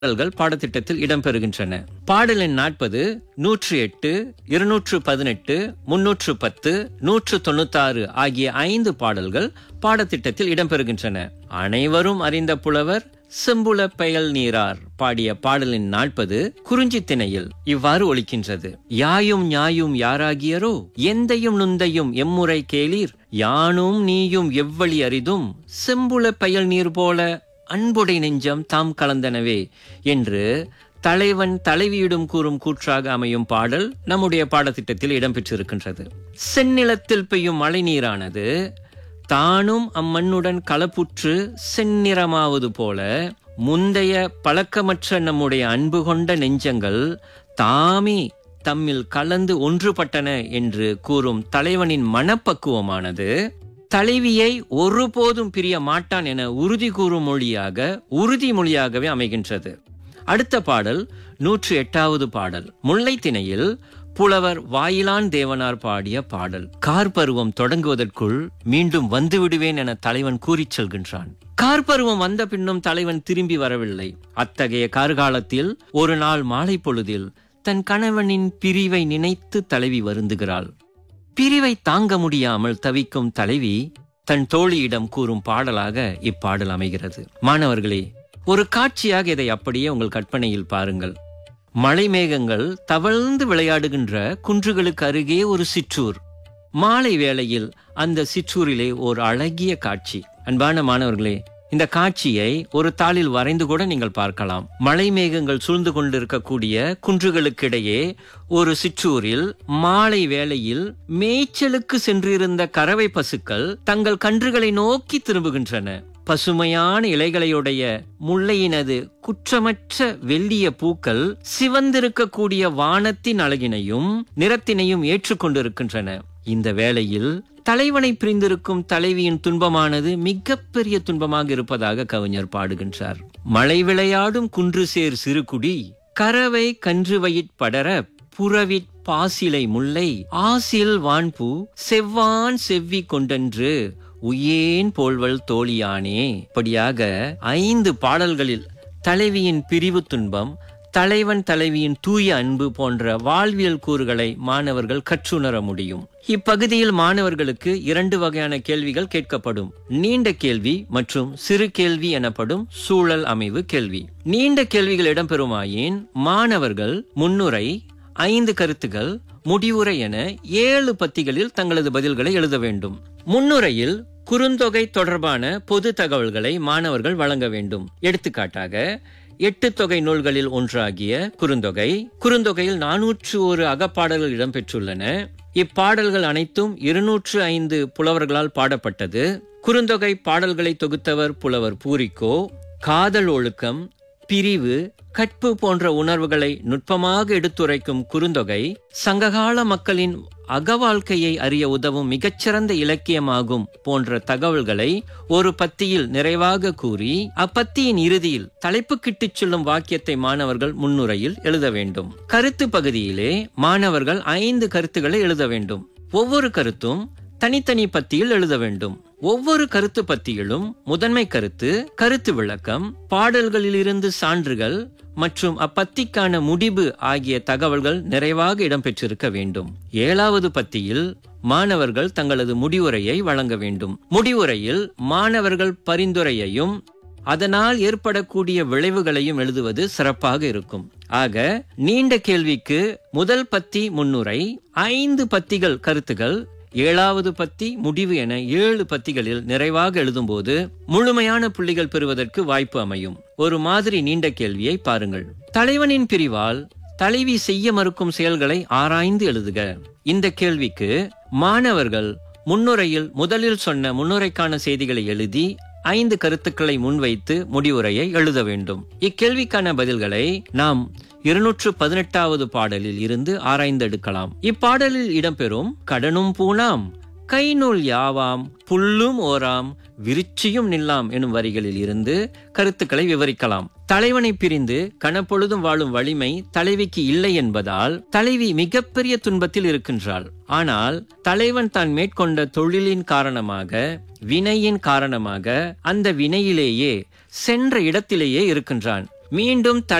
பாடல்கள் பாடத்திட்டத்தில் இடம்பெறுகின்றன பாடலின் நாற்பது நூற்று எட்டு இருநூற்று பதினெட்டு முன்னூற்று பத்து நூற்று தொண்ணூத்தாறு ஆகிய ஐந்து பாடல்கள் பாடத்திட்டத்தில் இடம்பெறுகின்றன அனைவரும் அறிந்த புலவர் செம்புல பெயல் நீரார் பாடிய பாடலின் நாற்பது குறிஞ்சி திணையில் இவ்வாறு ஒலிக்கின்றது யாயும் ஞாயும் யாராகியரோ எந்தையும் நுந்தையும் எம்முறை கேளீர் யானும் நீயும் எவ்வழி அரிதும் செம்புல பெயல் நீர் போல அன்புடை நெஞ்சம் தாம் கலந்தனவே என்று தலைவன் தலைவியிடம் கூறும் கூற்றாக அமையும் பாடல் நம்முடைய பாடத்திட்டத்தில் இடம்பெற்றிருக்கின்றது செந்நிலத்தில் பெய்யும் மழை நீரானது தானும் அம்மண்ணுடன் கலப்புற்று செந்நிறமாவது போல முந்தைய பழக்கமற்ற நம்முடைய அன்பு கொண்ட நெஞ்சங்கள் தாமே தம்மில் கலந்து ஒன்றுபட்டன என்று கூறும் தலைவனின் மனப்பக்குவமானது தலைவியை ஒருபோதும் பிரிய மாட்டான் என உறுதி கூறும் மொழியாக உறுதிமொழியாகவே அமைகின்றது அடுத்த பாடல் நூற்று எட்டாவது பாடல் முல்லைத்திணையில் புலவர் வாயிலான் தேவனார் பாடிய பாடல் கார் பருவம் தொடங்குவதற்குள் மீண்டும் வந்து விடுவேன் என தலைவன் கூறிச் செல்கின்றான் கார் பருவம் வந்த பின்னும் தலைவன் திரும்பி வரவில்லை அத்தகைய கார்காலத்தில் ஒரு நாள் மாலை பொழுதில் தன் கணவனின் பிரிவை நினைத்து தலைவி வருந்துகிறாள் பிரிவை தாங்க முடியாமல் தவிக்கும் தலைவி தன் தோழியிடம் கூறும் பாடலாக இப்பாடல் அமைகிறது மாணவர்களே ஒரு காட்சியாக இதை அப்படியே உங்கள் கற்பனையில் பாருங்கள் மலை மேகங்கள் தவழ்ந்து விளையாடுகின்ற குன்றுகளுக்கு அருகே ஒரு சிற்றூர் மாலை வேளையில் அந்த சிற்றூரிலே ஒரு அழகிய காட்சி அன்பான மாணவர்களே இந்த காட்சியை ஒரு தாளில் வரைந்து கூட நீங்கள் பார்க்கலாம் மலை மேகங்கள் சூழ்ந்து கொண்டிருக்கக்கூடிய குன்றுகளுக்கிடையே ஒரு சிற்றூரில் மாலை வேளையில் மேய்ச்சலுக்கு சென்றிருந்த கறவை பசுக்கள் தங்கள் கன்றுகளை நோக்கி திரும்புகின்றன பசுமையான இலைகளையுடைய முல்லையினது குற்றமற்ற வெள்ளிய பூக்கள் சிவந்திருக்கக்கூடிய வானத்தின் அழகினையும் நிறத்தினையும் ஏற்றுக்கொண்டிருக்கின்றன இந்த வேளையில் தலைவனை பிரிந்திருக்கும் தலைவியின் துன்பமானது மிகப்பெரிய துன்பமாக இருப்பதாக கவிஞர் பாடுகின்றார் மழை விளையாடும் குன்று சேர் சிறுகுடி கறவை கன்று வயிற்படர புறவிற் பாசிலை முல்லை ஆசில் வான்பூ செவ்வான் செவ்வி கொண்டன்று உயேன் போல்வள் தோழியானே இப்படியாக ஐந்து பாடல்களில் தலைவியின் பிரிவு துன்பம் தலைவன் தலைவியின் தூய அன்பு போன்ற வாழ்வியல் கூறுகளை மாணவர்கள் கற்றுணர முடியும் இப்பகுதியில் மாணவர்களுக்கு இரண்டு வகையான கேள்விகள் கேட்கப்படும் நீண்ட கேள்வி மற்றும் சிறு கேள்வி எனப்படும் சூழல் அமைவு கேள்வி நீண்ட கேள்விகள் இடம்பெறுமாயின் மாணவர்கள் முன்னுரை ஐந்து கருத்துகள் முடிவுரை என ஏழு பத்திகளில் தங்களது பதில்களை எழுத வேண்டும் முன்னுரையில் குறுந்தொகை தொடர்பான பொது தகவல்களை மாணவர்கள் வழங்க வேண்டும் எடுத்துக்காட்டாக எட்டு தொகை நூல்களில் ஒன்றாகிய குறுந்தொகை குறுந்தொகையில் நானூற்று ஒரு அகப்பாடல்கள் இடம்பெற்றுள்ளன இப்பாடல்கள் அனைத்தும் இருநூற்று ஐந்து புலவர்களால் பாடப்பட்டது குறுந்தொகை பாடல்களை தொகுத்தவர் புலவர் பூரிக்கோ காதல் ஒழுக்கம் பிரிவு கற்பு போன்ற உணர்வுகளை நுட்பமாக எடுத்துரைக்கும் குறுந்தொகை சங்ககால மக்களின் அகவாழ்க்கையை அறிய உதவும் மிகச்சிறந்த இலக்கியமாகும் போன்ற தகவல்களை ஒரு பத்தியில் நிறைவாக கூறி அப்பத்தியின் இறுதியில் தலைப்பு கிட்டுச் சொல்லும் வாக்கியத்தை மாணவர்கள் முன்னுரையில் எழுத வேண்டும் கருத்து பகுதியிலே மாணவர்கள் ஐந்து கருத்துக்களை எழுத வேண்டும் ஒவ்வொரு கருத்தும் தனித்தனி பத்தியில் எழுத வேண்டும் ஒவ்வொரு கருத்து பத்தியிலும் முதன்மை கருத்து கருத்து விளக்கம் பாடல்களிலிருந்து சான்றுகள் மற்றும் அப்பத்திக்கான முடிவு ஆகிய தகவல்கள் நிறைவாக இடம்பெற்றிருக்க வேண்டும் ஏழாவது பத்தியில் மாணவர்கள் தங்களது முடிவுரையை வழங்க வேண்டும் முடிவுரையில் மாணவர்கள் பரிந்துரையையும் அதனால் ஏற்படக்கூடிய விளைவுகளையும் எழுதுவது சிறப்பாக இருக்கும் ஆக நீண்ட கேள்விக்கு முதல் பத்தி முன்னுரை ஐந்து பத்திகள் கருத்துகள் ஏழாவது பத்தி முடிவு என ஏழு பத்திகளில் நிறைவாக எழுதும்போது முழுமையான புள்ளிகள் பெறுவதற்கு வாய்ப்பு அமையும் ஒரு மாதிரி நீண்ட கேள்வியை பாருங்கள் தலைவனின் பிரிவால் தலைவி செய்ய மறுக்கும் செயல்களை ஆராய்ந்து எழுதுக இந்த கேள்விக்கு மாணவர்கள் முன்னுரையில் முதலில் சொன்ன முன்னுரைக்கான செய்திகளை எழுதி ஐந்து கருத்துக்களை முன்வைத்து முடிவுரையை எழுத வேண்டும் இக்கேள்விக்கான பதில்களை நாம் இருநூற்று பதினெட்டாவது பாடலில் இருந்து ஆராய்ந்தெடுக்கலாம் இப்பாடலில் இடம்பெறும் கடனும் பூணாம் கை நூல் யாவாம் புல்லும் ஓராம் விருச்சியும் நில்லாம் எனும் வரிகளில் இருந்து கருத்துக்களை விவரிக்கலாம் தலைவனை பிரிந்து கனப்பொழுதும் வாழும் வலிமை தலைவிக்கு இல்லை என்பதால் தலைவி மிகப்பெரிய துன்பத்தில் இருக்கின்றாள் ஆனால் தலைவன் தான் மேற்கொண்ட தொழிலின் காரணமாக வினையின் காரணமாக அந்த வினையிலேயே சென்ற இடத்திலேயே இருக்கின்றான் மீண்டும்